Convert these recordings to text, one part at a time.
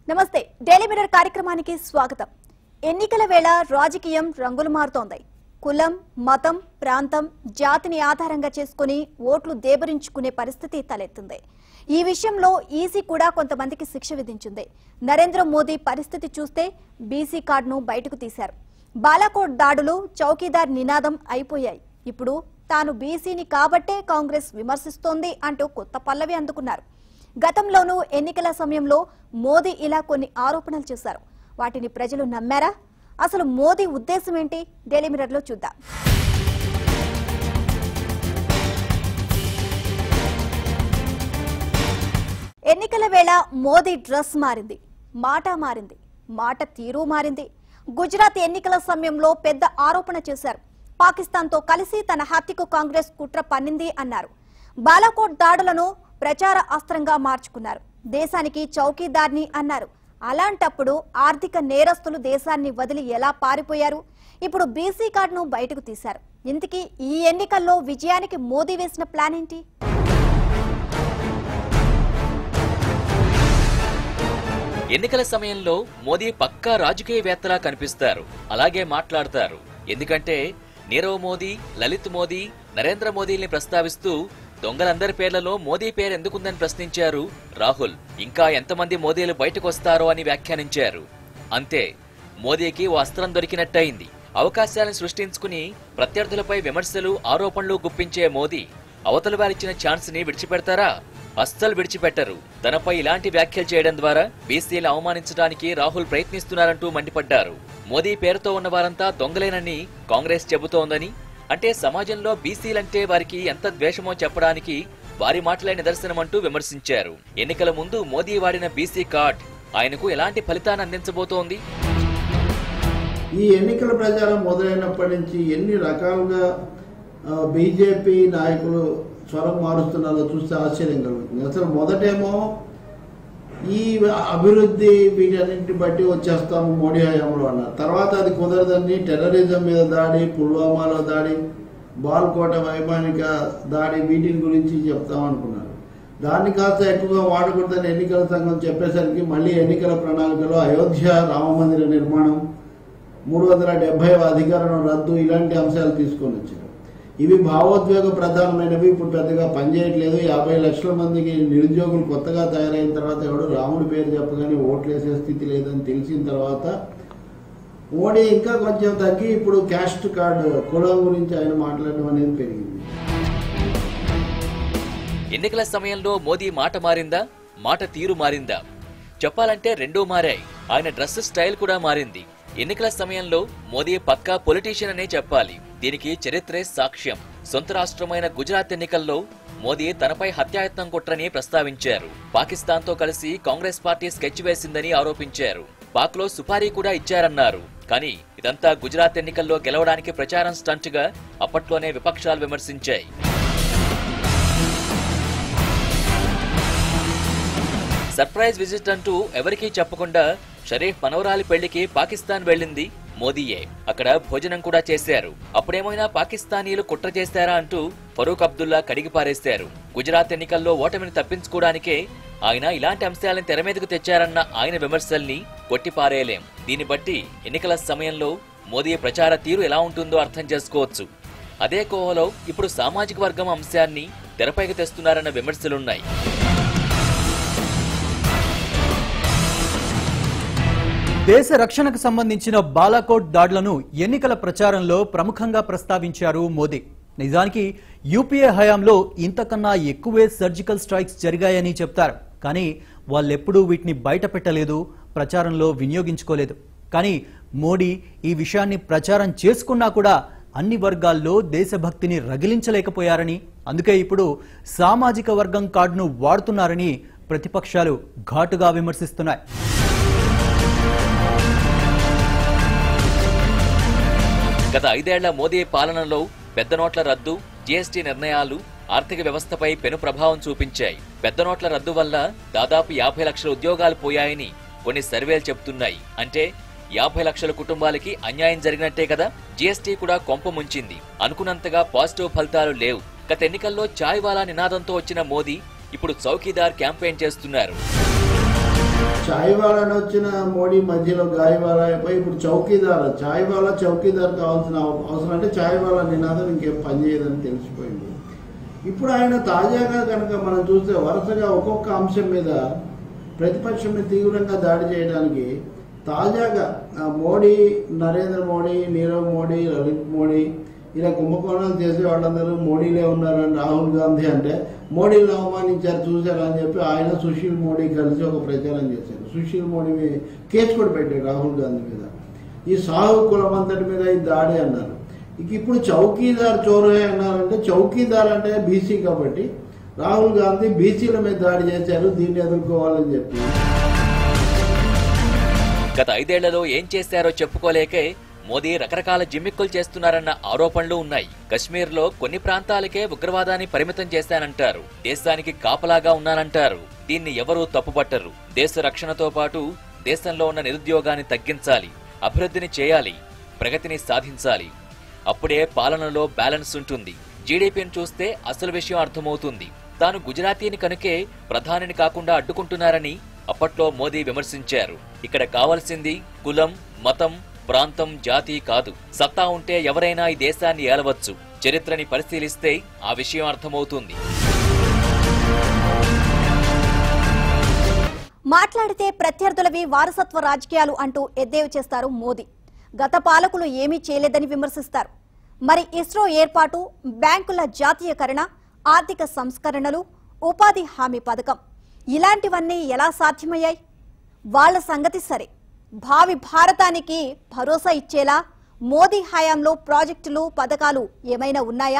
నమస్తే daily mirror కార్యక్రమానికి స్వాగతం ఎన్నికల వేళ రాజకీయం రంగులు మారుతోంది కులం మతం ప్రాంతం జాతిని ఆధారంగా చేసుకుని ఓట్లు దేబరించుకునే పరిస్థితి తలెత్తుంది ఈ విషయంలో ఈసీ కూడా కొంతమందికి శిక్ష విధించింది నరేంద్ర మోదీ పరిస్థితి చూస్తే బీసీ కార్డును బయటకు తీశారు బాలాకోట్ దాడులు చౌకీదార్ నినాదం అయిపోయాయి ఇప్పుడు తాను బీసీని కాబట్టే కాంగ్రెస్ విమర్శిస్తోంది అంటూ కొత్త పల్లవి అందుకున్నారు గతంలోనూ ఎన్నికల సమయంలో మోదీ ఇలా కొన్ని ఆరోపణలు చేశారు వాటిని ప్రజలు నమ్మారా అసలు మోదీ ఉద్దేశం ఏంటి డైలీ మిరర్లో చూద్దాం ఎన్నికల వేళ మోదీ డ్రెస్ మారింది మాట మారింది మాట తీరు మారింది గుజరాత్ ఎన్నికల సమయంలో పెద్ద ఆరోపణ చేశారు పాకిస్తాన్తో కలిసి తన హత్యకు కాంగ్రెస్ కుట్ర పన్నింది అన్నారు బాలాకోట్ దాడులను ప్రచార అస్త్రంగా మార్చుకున్నారు దేశానికి చౌకీదార్ని అన్నారు అలాంటప్పుడు ఆర్థిక నేరస్తులు దేశాన్ని వదిలి ఎలా పారిపోయారు ఇప్పుడు బీసీ కార్డును బయటకు తీశారు ఇంతకీ ఈ ఎన్నికల్లో విజయానికి మోదీ వేసిన ప్లాన్ ఏంటి ఎన్నికల సమయంలో మోదీ పక్కా రాజకీయవేత్తలా కనిపిస్తారు అలాగే మాట్లాడతారు ఎందుకంటే నీరవ్ మోదీ లలిత్ మోదీ నరేంద్ర మోదీల్ని ప్రస్తావిస్తూ దొంగలందరి పేర్లలో మోదీ పేరు ఎందుకుందని ప్రశ్నించారు రాహుల్ ఇంకా ఎంతమంది మోదీలు బయటకు వస్తారో అని వ్యాఖ్యానించారు అంతే మోదీకి ఓ అస్త్రం దొరికినట్టయింది అవకాశాలను సృష్టించుకుని ప్రత్యర్థులపై విమర్శలు ఆరోపణలు గుప్పించే మోదీ అవతల వారిచ్చిన ఛాన్స్ ని విడిచిపెడతారా అస్సలు విడిచిపెట్టరు తనపై ఇలాంటి వ్యాఖ్యలు చేయడం ద్వారా బీసీలు అవమానించడానికి రాహుల్ ప్రయత్నిస్తున్నారంటూ మండిపడ్డారు మోదీ పేరుతో ఉన్న వారంతా దొంగలేనని కాంగ్రెస్ చెబుతోందని అంటే సమాజంలో బీసీలంటే వారికి ఎంత ద్వేషమో చెప్పడానికి వారి మాటలే నిదర్శనమంటూ విమర్శించారు ఎన్నికల ముందు మోదీ వాడిన బీసీ కార్డ్ ఆయనకు ఎలాంటి ఫలితాన్ని అందించబోతోంది ఈ ఎన్నికల ప్రచారం మొదలైనప్పటి నుంచి ఎన్ని రకాలుగా ఆ, బీజేపీ నాయకులు స్వరం మారుస్తున్నారో చూస్తే ఆశ్చర్యం కలుగుతుంది అసలు మొదటేమో ఈ అభివృద్ధి వీటన్నింటి బట్టి వచ్చేస్తాము మోడీ హయాంలో అన్నారు తర్వాత అది కుదరదని టెర్రరిజం మీద దాడి పుల్వామాలో దాడి బాల్కోట వైమానిక దాడి వీటిని గురించి చెప్తామనుకున్నారు దాన్ని కాస్త ఎక్కువగా వాడకూడదని ఎన్నికల సంఘం చెప్పేసరికి మళ్ళీ ఎన్నికల ప్రణాళికలో అయోధ్య రామమందిర నిర్మాణం మూడు వందల డెబ్బై అధికారం రద్దు ఇలాంటి అంశాలు తీసుకొని వచ్చారు ఇవి భావోద్వేగ ప్రధానమైనవి ఇప్పుడు పెద్దగా పనిచేయట్లేదు యాభై లక్షల మందికి నిరుద్యోగులు కొత్తగా తయారైన తర్వాత ఎవడు రాముడి పేరు చెప్పగానే ఓట్లు వేసే స్థితి లేదని తెలిసిన తర్వాత మోడీ ఇంకా కొంచెం తగ్గి ఇప్పుడు క్యాస్ట్ కార్డు కులం గురించి ఆయన మాట్లాడడం అనేది పెరిగింది ఎన్నికల సమయంలో మోదీ మాట మారిందా మాట తీరు మారిందా చెప్పాలంటే రెండూ మారాయి ఆయన డ్రెస్ స్టైల్ కూడా మారింది ఎన్నికల సమయంలో మోదీ పక్కా పొలిటీషియన్ అనే చెప్పాలి దీనికి చరిత్రే సాక్ష్యం సొంత రాష్ట్రమైన గుజరాత్ ఎన్నికల్లో మోదీ తనపై హత్యాయత్నం కుట్రని ప్రస్తావించారు పాకిస్తాన్తో కలిసి కాంగ్రెస్ పార్టీ స్కెచ్ వేసిందని ఆరోపించారు పాక్లో సుపారీ కూడా ఇచ్చారన్నారు కానీ ఇదంతా గుజరాత్ ఎన్నికల్లో గెలవడానికి ప్రచారం స్టంట్గా అప్పట్లోనే విపక్షాలు విమర్శించాయి సర్ప్రైజ్ విజిట్ అంటూ ఎవరికీ చెప్పకుండా షరీఫ్ మనవరాలి పెళ్లికి పాకిస్తాన్ వెళ్ళింది మోదీయే అక్కడ భోజనం కూడా చేశారు అప్పుడేమైనా పాకిస్తానీలు కుట్ర చేశారా అంటూ ఫరూక్ అబ్దుల్లా కడిగి పారేశారు గుజరాత్ ఎన్నికల్లో ఓటమిని తప్పించుకోవడానికే ఆయన ఇలాంటి అంశాలను తెర మీదకు తెచ్చారన్న ఆయన విమర్శల్ని కొట్టిపారేయలేం దీన్ని బట్టి ఎన్నికల సమయంలో మోదీ ప్రచార తీరు ఎలా ఉంటుందో అర్థం చేసుకోవచ్చు అదే కోవలో ఇప్పుడు సామాజిక వర్గం అంశాన్ని తెరపైకి తెస్తున్నారన్న విమర్శలున్నాయి దేశ రక్షణకు సంబంధించిన బాలాకోట్ దాడులను ఎన్నికల ప్రచారంలో ప్రముఖంగా ప్రస్తావించారు మోదీ నిజానికి యూపీఏ హయాంలో ఇంతకన్నా ఎక్కువే సర్జికల్ స్ట్రైక్స్ జరిగాయని చెప్తారు కానీ వాళ్ళెప్పుడూ వీటిని బయట పెట్టలేదు ప్రచారంలో వినియోగించుకోలేదు కానీ మోడీ ఈ విషయాన్ని ప్రచారం చేసుకున్నా కూడా అన్ని వర్గాల్లో దేశభక్తిని రగిలించలేకపోయారని అందుకే ఇప్పుడు సామాజిక వర్గం కార్డును వాడుతున్నారని ప్రతిపక్షాలు ఘాటుగా విమర్శిస్తున్నాయి గత ఐదేళ్ల మోదీ పాలనలో పెద్ద నోట్ల రద్దు జీఎస్టీ నిర్ణయాలు ఆర్థిక వ్యవస్థపై పెను ప్రభావం చూపించాయి పెద్ద నోట్ల రద్దు వల్ల దాదాపు యాభై లక్షల ఉద్యోగాలు పోయాయని కొన్ని సర్వేలు చెబుతున్నాయి అంటే యాభై లక్షల కుటుంబాలకి అన్యాయం జరిగినట్టే కదా జీఎస్టీ కూడా కొంప ముంచింది అనుకున్నంతగా పాజిటివ్ ఫలితాలు లేవు గత ఎన్నికల్లో చాయ్ వాలా నినాదంతో వచ్చిన మోదీ ఇప్పుడు చౌకీదార్ క్యాంపెయిన్ చేస్తున్నారు చాయ్ వాళ్ళని వచ్చిన మోడీ మధ్యలో గాయవాల అయిపోయి ఇప్పుడు చౌకీదార్ చాయ్ వాళ్ళ చౌకీదార్ కావాల్సిన అవ- అవసరం అంటే చాయ్ వాళ్ళ నినాదం ఇంకేం పనిచేయదని తెలిసిపోయింది ఇప్పుడు ఆయన తాజాగా కనుక మనం చూస్తే వరుసగా ఒక్కొక్క అంశం మీద ప్రతిపక్షం మీద తీవ్రంగా దాడి చేయడానికి తాజాగా ఆ, మోడీ నరేంద్ర మోడీ నీరవ్ మోడీ లలిత్ మోడీ ఇలా కుంభకోణాలు చేసే వాళ్ళందరూ మోడీలే ఉన్నారని రాహుల్ గాంధీ అంటే మోడీని అవమానించారు చూశారు అని చెప్పి ఆయన సుశీల్ మోడీ కలిసి ఒక ప్రచారం చేశారు సుశీల్ మోడీ మీద కేసు కూడా పెట్టారు రాహుల్ గాంధీ మీద ఈ సాహు కులం అంతటి మీద ఈ దాడి అన్నారు ఇక ఇప్పుడు చౌకీదార్ చోరే అన్నారంటే చౌకీదార్ అంటే బీసీ కాబట్టి రాహుల్ గాంధీ బీసీల మీద దాడి చేశారు దీన్ని ఎదుర్కోవాలని చెప్పి గత ఐదేళ్లలో ఏం చేశారో చెప్పుకోలేకే మోదీ రకరకాల జిమ్మిక్కులు చేస్తున్నారన్న ఆరోపణలు ఉన్నాయి కశ్మీర్లో కొన్ని ప్రాంతాలకే ఉగ్రవాదాన్ని పరిమితం చేశానంటారు దేశానికి కాపలాగా ఉన్నానంటారు దీన్ని ఎవరూ తప్పుపట్టరు దేశ రక్షణతో పాటు దేశంలో ఉన్న నిరుద్యోగాన్ని తగ్గించాలి అభివృద్ధిని చేయాలి ప్రగతిని సాధించాలి అప్పుడే పాలనలో బ్యాలెన్స్ ఉంటుంది జీడీపీని చూస్తే అసలు విషయం అర్థమవుతుంది తాను గుజరాతీని కనుకే ప్రధానిని కాకుండా అడ్డుకుంటున్నారని అప్పట్లో మోదీ విమర్శించారు ఇక్కడ కావాల్సింది కులం మతం ప్రాంతం జాతి కాదు సత్తా ఉంటే ఎవరైనా ఈ దేశాన్ని ఏలవచ్చు చరిత్రని పరిశీలిస్తే ఆ విషయం అర్థమవుతుంది మాట్లాడితే ప్రత్యర్థులవి వారసత్వ రాజకీయాలు అంటూ ఎద్దేవి చేస్తారు మోదీ గత పాలకులు ఏమీ చేయలేదని విమర్శిస్తారు మరి ఇస్రో ఏర్పాటు బ్యాంకుల జాతీయకరణ ఆర్థిక సంస్కరణలు ఉపాధి హామీ పథకం ఇలాంటివన్నీ ఎలా సాధ్యమయ్యాయి వాళ్ళ సంగతి సరే భావి భారతానికి భరోసా ఇచ్చేలా మోదీ హయాంలో ప్రాజెక్టులు పథకాలు ఏమైనా ఉన్నాయా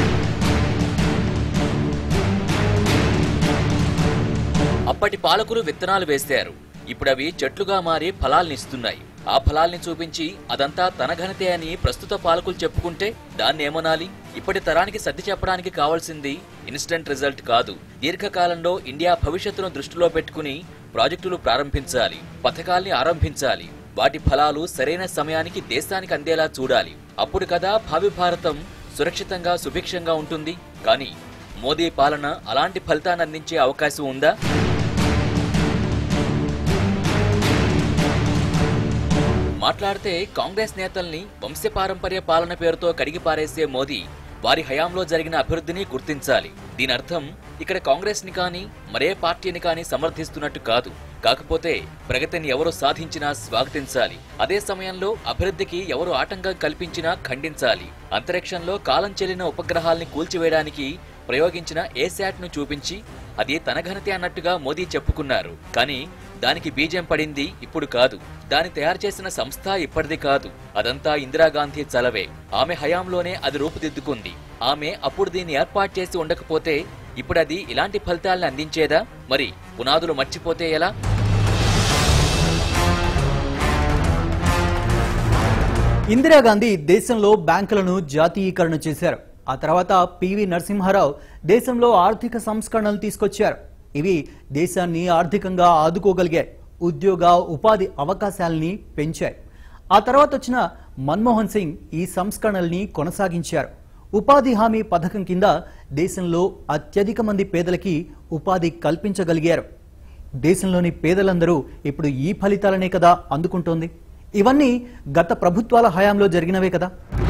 అప్పటి పాలకులు విత్తనాలు వేశారు ఇప్పుడవి చెట్లుగా మారి ఫలాల్నిస్తున్నాయి ఆ ఫలాల్ని చూపించి అదంతా తన ఘనతే అని ప్రస్తుత పాలకులు చెప్పుకుంటే దాన్ని ఏమనాలి ఇప్పటి తరానికి సర్ది చెప్పడానికి కావాల్సింది ఇన్స్టంట్ రిజల్ట్ కాదు దీర్ఘకాలంలో ఇండియా భవిష్యత్తును దృష్టిలో పెట్టుకుని ప్రాజెక్టులు ప్రారంభించాలి పథకాల్ని ఆరంభించాలి వాటి ఫలాలు సరైన సమయానికి దేశానికి అందేలా చూడాలి అప్పుడు కదా భావి భారతం సురక్షితంగా సుభిక్షంగా ఉంటుంది కానీ మోదీ పాలన అలాంటి ఫలితాన్ని అందించే అవకాశం ఉందా మాట్లాడితే కాంగ్రెస్ నేతల్ని వంశపారంపర్య పాలన పేరుతో కడిగి పారేసే మోదీ వారి హయాంలో జరిగిన అభివృద్ధిని గుర్తించాలి దీని అర్థం ఇక్కడ కాంగ్రెస్ ని కానీ మరే పార్టీని కానీ సమర్థిస్తున్నట్టు కాదు కాకపోతే ప్రగతిని ఎవరు సాధించినా స్వాగతించాలి అదే సమయంలో అభివృద్ధికి ఎవరు ఆటంకం కల్పించినా ఖండించాలి అంతరిక్షంలో కాలం చెల్లిన ఉపగ్రహాల్ని కూల్చివేయడానికి ప్రయోగించిన ఏ ను చూపించి అది తన ఘనతే అన్నట్టుగా మోదీ చెప్పుకున్నారు కానీ దానికి బీజం పడింది ఇప్పుడు కాదు దాన్ని తయారు చేసిన సంస్థ ఇప్పటిది కాదు అదంతా ఇందిరాగాంధీ చలవే ఆమె హయాంలోనే అది రూపుదిద్దుకుంది ఆమె అప్పుడు దీన్ని ఏర్పాటు చేసి ఉండకపోతే ఇప్పుడు అది ఇలాంటి ఫలితాలను అందించేదా మరి పునాదులు మర్చిపోతే ఎలా ఇందిరాగాంధీ దేశంలో బ్యాంకులను జాతీయీకరణ చేశారు ఆ తర్వాత పివి నరసింహారావు దేశంలో ఆర్థిక సంస్కరణలు తీసుకొచ్చారు ఇవి దేశాన్ని ఆర్థికంగా ఆదుకోగలిగాయి ఉద్యోగ ఉపాధి అవకాశాలని పెంచాయి ఆ తర్వాత వచ్చిన మన్మోహన్ సింగ్ ఈ సంస్కరణల్ని కొనసాగించారు ఉపాధి హామీ పథకం కింద దేశంలో అత్యధిక మంది పేదలకి ఉపాధి కల్పించగలిగారు దేశంలోని పేదలందరూ ఇప్పుడు ఈ ఫలితాలనే కదా అందుకుంటోంది ఇవన్నీ గత ప్రభుత్వాల హయాంలో జరిగినవే కదా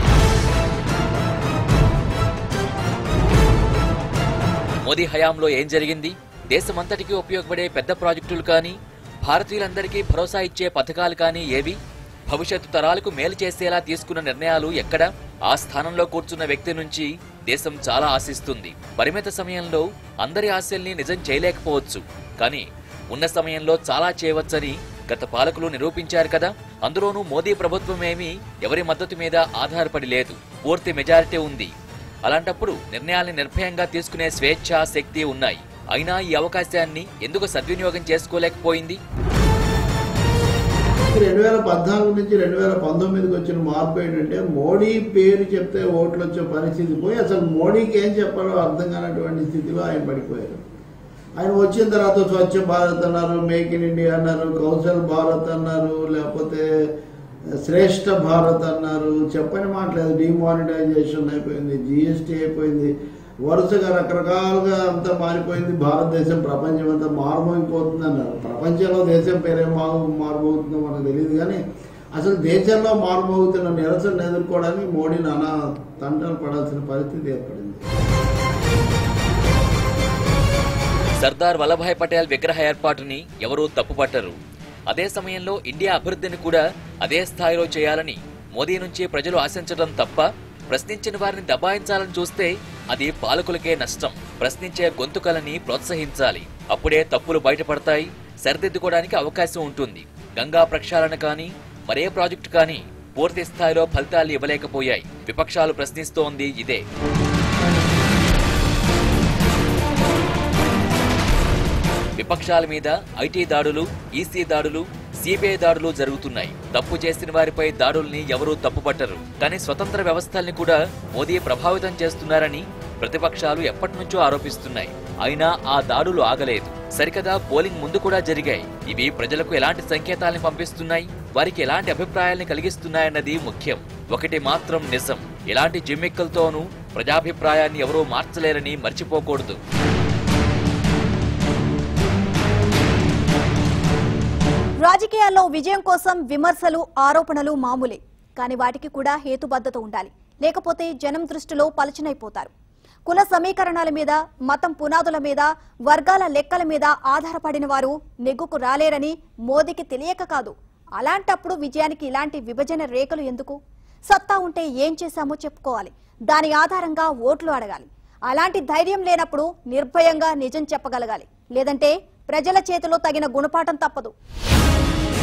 మోదీ హయాంలో ఏం జరిగింది దేశమంతటికి ఉపయోగపడే పెద్ద ప్రాజెక్టులు కానీ భారతీయులందరికీ భరోసా ఇచ్చే పథకాలు కానీ ఏవి భవిష్యత్తు తరాలకు మేలు చేసేలా తీసుకున్న నిర్ణయాలు ఎక్కడ ఆ స్థానంలో కూర్చున్న వ్యక్తి నుంచి దేశం చాలా ఆశిస్తుంది పరిమిత సమయంలో అందరి ఆశల్ని నిజం చేయలేకపోవచ్చు కానీ ఉన్న సమయంలో చాలా చేయవచ్చని గత పాలకులు నిరూపించారు కదా అందులోనూ మోదీ ప్రభుత్వం ఏమీ ఎవరి మద్దతు మీద ఆధారపడి లేదు పూర్తి మెజారిటీ ఉంది అలాంటప్పుడు నిర్ణయాల్ని నిర్భయంగా తీసుకునే స్వేచ్ఛ శక్తి ఉన్నాయి అయినా ఈ అవకాశాన్ని ఎందుకు సద్వినియోగం చేసుకోలేకపోయింది రెండు వేల పద్నాలుగు నుంచి రెండు వేల పంతొమ్మిదికి వచ్చిన మార్పు ఏంటంటే మోడీ పేరు చెప్తే ఓట్లు వచ్చే పరిస్థితి పోయి అసలు మోడీకి ఏం చెప్పాలో అర్థం కానటువంటి స్థితిలో ఆయన పడిపోయారు ఆయన వచ్చిన తర్వాత స్వచ్ఛ భారత్ అన్నారు మేక్ ఇన్ ఇండియా అన్నారు కౌశల్ భారత్ అన్నారు లేకపోతే శ్రేష్ఠ భారత్ అన్నారు చెప్పని మాట్లేదు డిమానిటైజేషన్ అయిపోయింది జిఎస్టీ అయిపోయింది వరుసగా రకరకాలుగా అంతా మారిపోయింది భారతదేశం ప్రపంచం అంతా మారుమోగిపోతుంది అన్నారు ప్రపంచంలో దేశం పేరే మారు మారుమోగుతుందో మనకు తెలియదు కానీ అసలు దేశంలో మారుమోగుతున్న నిరసన ఎదుర్కోవడానికి మోడీ నానా తంటాలు పడాల్సిన పరిస్థితి ఏర్పడింది సర్దార్ వల్లభాయ్ పటేల్ విగ్రహ ఏర్పాటుని ఎవరూ తప్పుపట్టరు అదే సమయంలో ఇండియా అభివృద్ధిని కూడా అదే స్థాయిలో చేయాలని మోదీ నుంచి ప్రజలు ఆశించడం తప్ప ప్రశ్నించిన వారిని దబాయించాలని చూస్తే అది పాలకులకే నష్టం ప్రశ్నించే గొంతుకలని ప్రోత్సహించాలి అప్పుడే తప్పులు బయటపడతాయి సరిదిద్దుకోవడానికి అవకాశం ఉంటుంది గంగా ప్రక్షాళన కానీ మరే ప్రాజెక్టు కానీ పూర్తి స్థాయిలో ఫలితాలు ఇవ్వలేకపోయాయి విపక్షాలు ప్రశ్నిస్తోంది ఇదే విపక్షాల మీద ఐటీ దాడులు ఈసీ దాడులు సిబిఐ దాడులు జరుగుతున్నాయి తప్పు చేసిన వారిపై దాడుల్ని ఎవరూ తప్పుపట్టరు కానీ స్వతంత్ర వ్యవస్థల్ని కూడా మోదీ ప్రభావితం చేస్తున్నారని ప్రతిపక్షాలు ఎప్పటి నుంచో ఆరోపిస్తున్నాయి అయినా ఆ దాడులు ఆగలేదు సరికదా పోలింగ్ ముందు కూడా జరిగాయి ఇవి ప్రజలకు ఎలాంటి సంకేతాల్ని పంపిస్తున్నాయి వారికి ఎలాంటి అభిప్రాయాల్ని కలిగిస్తున్నాయన్నది ముఖ్యం ఒకటి మాత్రం నిజం ఎలాంటి జిమ్మిక్కలతోనూ ప్రజాభిప్రాయాన్ని ఎవరూ మార్చలేరని మర్చిపోకూడదు రాజకీయాల్లో విజయం కోసం విమర్శలు ఆరోపణలు మామూలే కానీ వాటికి కూడా హేతుబద్ధత ఉండాలి లేకపోతే జనం దృష్టిలో పలచనైపోతారు కుల సమీకరణాల మీద మతం పునాదుల మీద వర్గాల లెక్కల మీద ఆధారపడిన వారు నెగ్గుకు రాలేరని మోదీకి తెలియక కాదు అలాంటప్పుడు విజయానికి ఇలాంటి విభజన రేఖలు ఎందుకు సత్తా ఉంటే ఏం చేశామో చెప్పుకోవాలి దాని ఆధారంగా ఓట్లు అడగాలి అలాంటి ధైర్యం లేనప్పుడు నిర్భయంగా నిజం చెప్పగలగాలి లేదంటే ప్రజల చేతిలో తగిన గుణపాఠం తప్పదు